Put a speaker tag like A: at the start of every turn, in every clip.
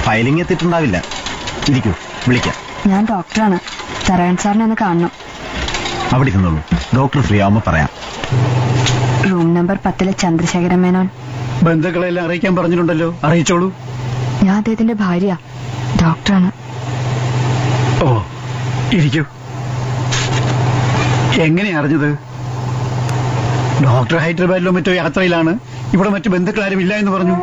A: Filing എത്തിയിട്ടുണ്ടാവില്ല ഇരിക്കൂ വിളിക്കാം
B: ഞാൻ ഡോക്ടറാണ് തരകൻ സാറിനെ ഒന്ന് കാണണം
A: അവിടെ ഇരുന്നോളൂ ഡോക്ടർ ഫ്രീ ആവുമ്പോ പറയാം
B: റൂം നമ്പർ പത്തിലെ ചന്ദ്രശേഖരൻ മേനോൻ
C: ബന്ധുക്കളെല്ലാം അറിയിക്കാൻ പറഞ്ഞിട്ടുണ്ടല്ലോ അറിയിച്ചോളൂ
B: ഞാൻ അദ്ദേഹത്തിന്റെ ഭാര്യ ഡോക്ടറാണ്
C: ഓ ഇരിക്കൂ എങ്ങനെയാ അറിഞ്ഞത് ഡോക്ടർ ഹൈദരാബാദിലോ മറ്റോ യാത്രയിലാണ് ഇവിടെ മറ്റു ബന്ധുക്കളാരും ഇല്ല എന്ന് പറഞ്ഞു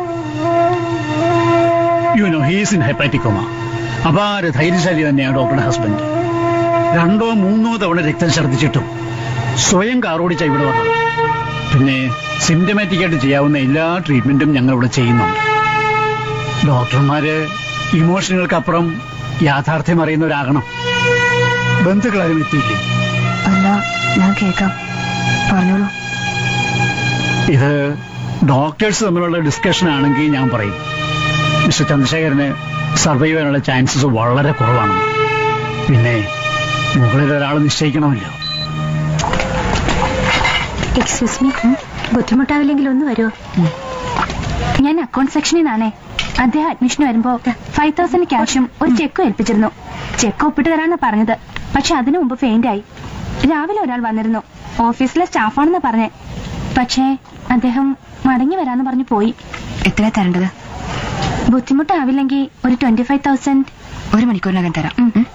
C: you know he's in hepatic coma അപാര ധൈര്യശാലി തന്നെയാണ് ഡോക്ടറുടെ ഹസ്ബൻഡ് രണ്ടോ മൂന്നോ തവണ രക്തം ഛർദ്ദിച്ചിട്ടും സ്വയം കാറോടിച്ച ഇവിടെ വന്നത് പിന്നെ സിംറ്റമാറ്റിക് ആയിട്ട് ചെയ്യാവുന്ന എല്ലാ ട്രീറ്റ്മെന്റും ഞങ്ങൾ ഇവിടെ ചെയ്യുന്നുണ്ട് ഡോക്ടർമാര് ഇമോഷനുകൾക്കപ്പുറം യാഥാർത്ഥ്യം അറിയുന്നവരാകണം ബന്ധുക്കളാരും എത്തിയില്ലേ
B: അല്ല ഞാൻ കേൾക്കാം പറഞ്ഞോളൂ
C: ഇത് ഡോക്ടേഴ്സ് തമ്മിലുള്ള ഡിസ്കഷൻ ആണെങ്കിൽ ഞാൻ പറയും മിസ്റ്റർ ചന്ദ്രശേഖരന് സർവൈവ് ചെയ്യാനുള്ള ചാൻസസ് വളരെ കുറവാണ് പിന്നെ മുകളിൽ ഒരാൾ നിശ്ചയിക്കണമല്ലോ
D: എക്സ്ക്യൂസ് മീ ബുദ്ധിമുട്ടാവില്ലെങ്കിൽ ഒന്ന് വരുമോ ഞാൻ അക്കൗണ്ട് സെക്ഷനിൽ നിന്നാണേ അദ്ദേഹം അഡ്മിഷൻ വരുമ്പോ ഫൈവ് തൗസൻഡ് ക്യാഷും ഒരു ചെക്കും ഏൽപ്പിച്ചിരുന്നു ചെക്ക് ഒപ്പിട്ട് തരാന്നാ പറഞ്ഞത് പക്ഷെ അതിനു മുമ്പ് ഫെയിന്റ് ആയി രാവിലെ ഒരാൾ വന്നിരുന്നു ഓഫീസിലെ സ്റ്റാഫാണെന്ന് പറഞ്ഞേ പക്ഷേ അദ്ദേഹം മടങ്ങി വരാന്ന് പറഞ്ഞു പോയി
B: എത്രയാ തരേണ്ടത്
D: ബുദ്ധിമുട്ടാവില്ലെങ്കിൽ ഒരു ട്വന്റി ഫൈവ് തൗസൻഡ്
B: ഒരു മണിക്കൂറിനകം തരാം
D: ഉം.
B: ഉം.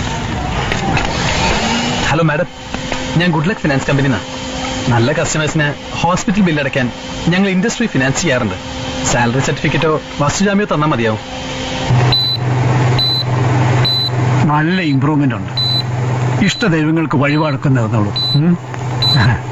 E: ഹലോ മാഡം ഞാൻ ഗുഡ് ലക്ക് ഫിനാൻസ് കമ്പനിന്നാ നല്ല കസ്റ്റമേഴ്സിന് ഹോസ്പിറ്റൽ ബില്ല് അടയ്ക്കാൻ ഞങ്ങൾ ഇൻഡസ്ട്രി ഫിനാൻസ് ചെയ്യാറുണ്ട് സാലറി സർട്ടിഫിക്കറ്റോ വസ്തുജാമ്യോ തന്നാൽ മതിയാവും
C: നല്ല ഇമ്പ്രൂവ്മെന്റ് ഉണ്ട് ഇഷ്ടദൈവങ്ങൾക്ക് വഴിപാടൊക്കെ നേർന്നോളൂ ഉം.